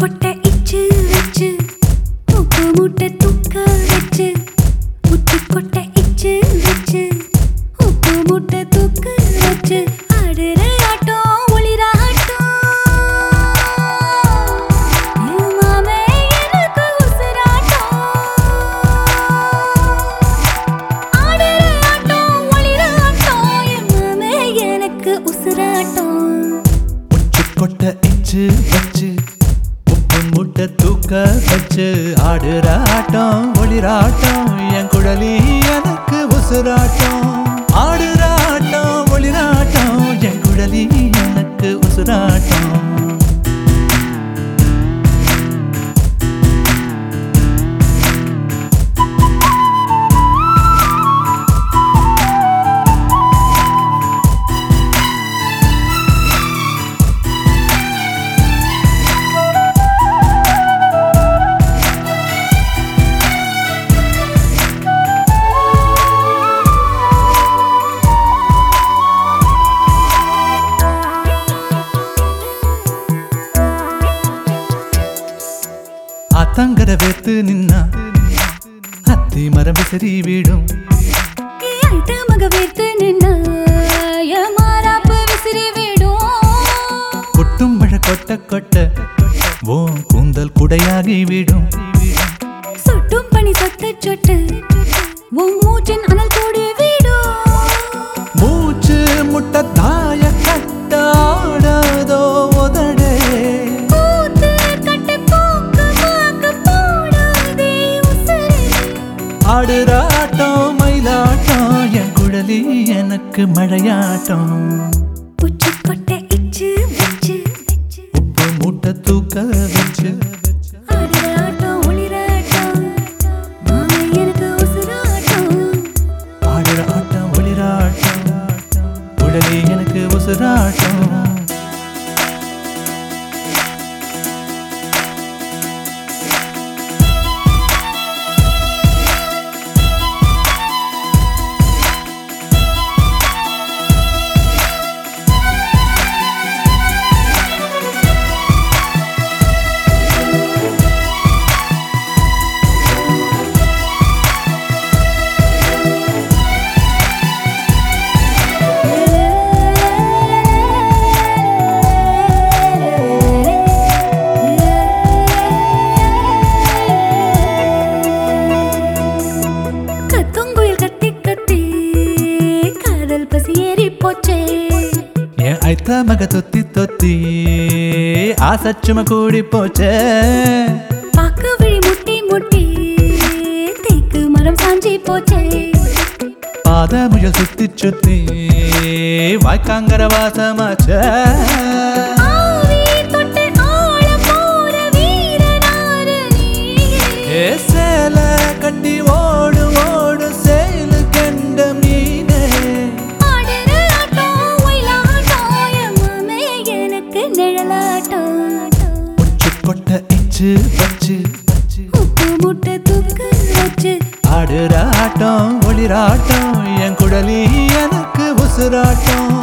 கொட்டை இச்சு வச்சு உப்பு மூட்டை தூக்க வச்சு உச்சி கொட்டை இச்சு வச்சு உப்பு மூட்டை தூக்க வச்சு ஆடுற ஆட்டம் ஒளிர ஆட்டம் என் மாமே எனக்கு உசுராட்டம் ஆடுற ஆட்டம் ஒளிர ஆட்டம் என் மாமே எனக்கு உசுராட்டம் உச்சி கொட்டை இச்சு வச்சு உப்பு முட்டை தூக்க வச்சு ஆடுற ஆட்டம் ஒளிராட்டம் என் குழலி எனக்கு உசுராட்டம் ஆடுற ஆட்டம் ஒளிராட்டம் என் குழலி எனக்கு உசுராட்டம் ஆத்தங்கர வேத்து நின்னா அத்தி மரம் விசிறி வீடும் ஐட்டு மக வேத்து நின்னா என் மாறாப்பு விசிறி விடும் கொட்டும் மழை கொட்ட கொட்ட ஓ கூந்தல் குடையாகி விடும் சுட்டும் பனி சொட்டு சொட்டு உன் மூச்சின் அனல் கூடி விடும் மூச்சு முட்டை தாய கட்டாடதோ உதடே பூத்து கட்டு பூக்கு மாக்கு போடாதே உசுரே ஆடுறாட்டம் மயிலாட்டம் என் குழலி எனக்கு மழையாட்டம் உச்சி கொட்டை இச்சு வச்சு உப்பு மூட்டை தூக்க வச்சு ஆடுற ஆட்டம் ஒளிராட்டம் மாமே எனக்கு உசுராட்டம் ஆடுற ஆட்டம் ஒளிராட்டம் குழலி எனக்கு உசுராட்டம் கத்துங்குயில் கத்தி கத்தி காதல் பசி ஏறி போச்சே என் ஐத்த மக தொத்தி தொத்தி ஆசச்சும கூடி போச்சே பாக்கு விழி முட்டி முட்டி தேக்கு மரம் சாஞ்சி போச்சே பாத முயல் சுத்தி சுத்தி வாய்க்காங்கர வாசமாச்சே ஆவி தொட்டு ஆழ போற வீரனாரு நீயே. ஏ சேல கட்டி ஓடு ஓடு சேலு கண்ட மீனே ஆடுற ஆட்டம், ஒயிலாட்டம், என் மாமே எனக்கு நிழலாட்டம். உச்சி கொட்ட இச்சு வச்சு உப்பு முட்டை தூக்கு வச்சு ஆடுற ஆட்டம் ஒளிராட்டம் என் குழலி எனக்கு உசுராட்டம்